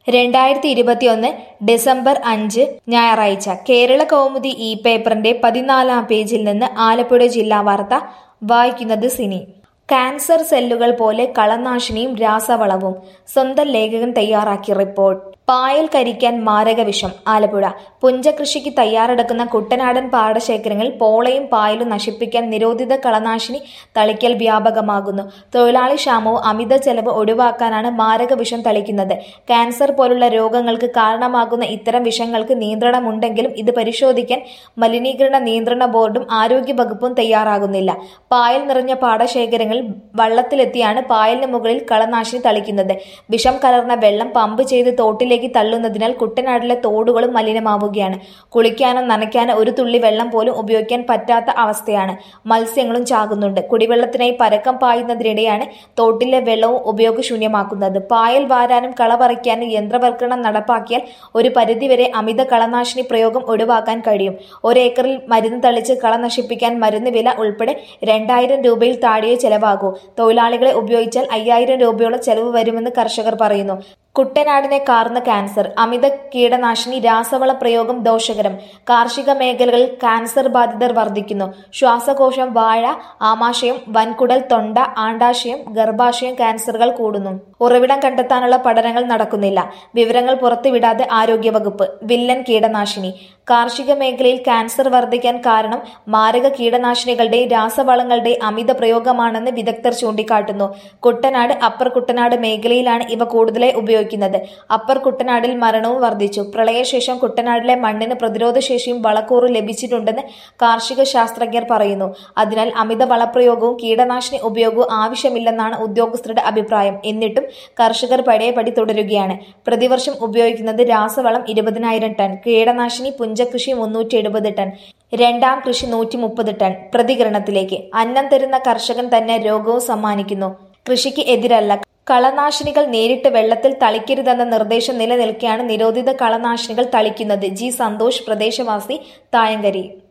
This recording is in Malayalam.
രണ്ടായിരത്തി ഇരുപത്തിയൊന്ന് ഡിസംബർ അഞ്ച് ഞായറാഴ്ച കേരള കൗമുദി ഇ പേപ്പറിന്റെ പതിനാലാം പേജിൽ നിന്ന് ആലപ്പുഴ ജില്ലാ വാർത്ത വായിക്കുന്നത് സിനി കാൻസർ സെല്ലുകൾ പോലെ കളനാശിനിയും രാസവളവും സ്വന്തം ലേഖകൻ തയ്യാറാക്കിയ റിപ്പോർട്ട് പായൽ കരിക്കാൻ മാരകവിഷം ആലപ്പുഴ പുഞ്ചകൃഷിക്ക് തയ്യാറെടുക്കുന്ന കുട്ടനാടൻ പാടശേഖരങ്ങളിൽ പോളയും പായലും നശിപ്പിക്കാൻ നിരോധിത കളനാശിനി തളിക്കൽ വ്യാപകമാകുന്നു തൊഴിലാളി ക്ഷാമവും അമിത ചെലവ് ഒഴിവാക്കാനാണ് മാരകവിഷം തളിക്കുന്നത് ക്യാൻസർ പോലുള്ള രോഗങ്ങൾക്ക് കാരണമാകുന്ന ഇത്തരം വിഷങ്ങൾക്ക് നിയന്ത്രണമുണ്ടെങ്കിലും ഇത് പരിശോധിക്കാൻ മലിനീകരണ നിയന്ത്രണ ബോർഡും ആരോഗ്യ വകുപ്പും തയ്യാറാകുന്നില്ല പായൽ നിറഞ്ഞ പാടശേഖരങ്ങളിൽ വള്ളത്തിലെത്തിയാണ് പായലിന് മുകളിൽ കളനാശിനി തളിക്കുന്നത് വിഷം കലർന്ന വെള്ളം പമ്പ് ചെയ്ത് തോട്ടിലേക്ക് തള്ളുന്നതിനാൽ കുട്ടനാട്ടിലെ തോടുകളും മലിനമാവുകയാണ് കുളിക്കാനോ നനയ്ക്കാനോ ഒരു തുള്ളി വെള്ളം പോലും ഉപയോഗിക്കാൻ പറ്റാത്ത അവസ്ഥയാണ് മത്സ്യങ്ങളും ചാകുന്നുണ്ട് കുടിവെള്ളത്തിനായി പരക്കം പായുന്നതിനിടെയാണ് തോട്ടിലെ വെള്ളവും ഉപയോഗശൂന്യമാക്കുന്നത് പായൽ വാരാനും കള പറിക്കാനും യന്ത്രവൽക്കരണം നടപ്പാക്കിയാൽ ഒരു പരിധിവരെ അമിത കളനാശിനി പ്രയോഗം ഒഴിവാക്കാൻ കഴിയും ഒരേക്കറിൽ മരുന്ന് തളിച്ച് കള നശിപ്പിക്കാൻ മരുന്ന് വില ഉൾപ്പെടെ രണ്ടായിരം രൂപയിൽ താഴെയേ ചെലവാകൂ തൊഴിലാളികളെ ഉപയോഗിച്ചാൽ അയ്യായിരം രൂപയോളം ചെലവ് വരുമെന്ന് കർഷകർ പറയുന്നു കുട്ടനാടിനെ കാർന്ന ക്യാൻസർ അമിത കീടനാശിനി രാസവള പ്രയോഗം ദോഷകരം കാർഷിക മേഖലകളിൽ ക്യാൻസർ ബാധിതർ വർദ്ധിക്കുന്നു ശ്വാസകോശം വാഴ ആമാശയം വൻകുടൽ തൊണ്ട ആണ്ടാശയം ഗർഭാശയം ക്യാൻസറുകൾ കൂടുന്നു ഉറവിടം കണ്ടെത്താനുള്ള പഠനങ്ങൾ നടക്കുന്നില്ല വിവരങ്ങൾ പുറത്തുവിടാതെ ആരോഗ്യവകുപ്പ് വില്ലൻ കീടനാശിനി കാർഷിക മേഖലയിൽ ക്യാൻസർ വർദ്ധിക്കാൻ കാരണം മാരക കീടനാശിനികളുടെയും രാസവളങ്ങളുടെയും അമിത പ്രയോഗമാണെന്ന് വിദഗ്ധർ ചൂണ്ടിക്കാട്ടുന്നു കുട്ടനാട് അപ്പർ കുട്ടനാട് മേഖലയിലാണ് ഇവ കൂടുതലായി ഉപയോഗിക്കുന്നത് അപ്പർ കുട്ടനാടിൽ മരണവും വർദ്ധിച്ചു പ്രളയശേഷം കുട്ടനാടിലെ മണ്ണിന് പ്രതിരോധശേഷിയും വളക്കൂറും ലഭിച്ചിട്ടുണ്ടെന്ന് കാർഷിക ശാസ്ത്രജ്ഞർ പറയുന്നു അതിനാൽ അമിത വളപ്രയോഗവും കീടനാശിനി ഉപയോഗവും ആവശ്യമില്ലെന്നാണ് ഉദ്യോഗസ്ഥരുടെ അഭിപ്രായം എന്നിട്ടും കർഷകർ പഴയപടി തുടരുകയാണ് പ്രതിവർഷം ഉപയോഗിക്കുന്നത് രാസവളം ഇരുപതിനായിരം ടൺ കീടനാശിനി പുഞ്ചകൃഷി മുന്നൂറ്റി എഴുപത് ടൺ രണ്ടാം കൃഷി നൂറ്റി മുപ്പത് ടൺ പ്രതികരണത്തിലേക്ക് അന്നം തരുന്ന കർഷകൻ തന്നെ രോഗവും സമ്മാനിക്കുന്നു കൃഷിക്ക് എതിരല്ല കളനാശിനികൾ നേരിട്ട് വെള്ളത്തിൽ തളിക്കരുതെന്ന നിർദ്ദേശം നിലനിൽക്കെയാണ് നിരോധിത കളനാശിനികൾ തളിക്കുന്നത് ജി സന്തോഷ് പ്രദേശവാസി തായങ്കരി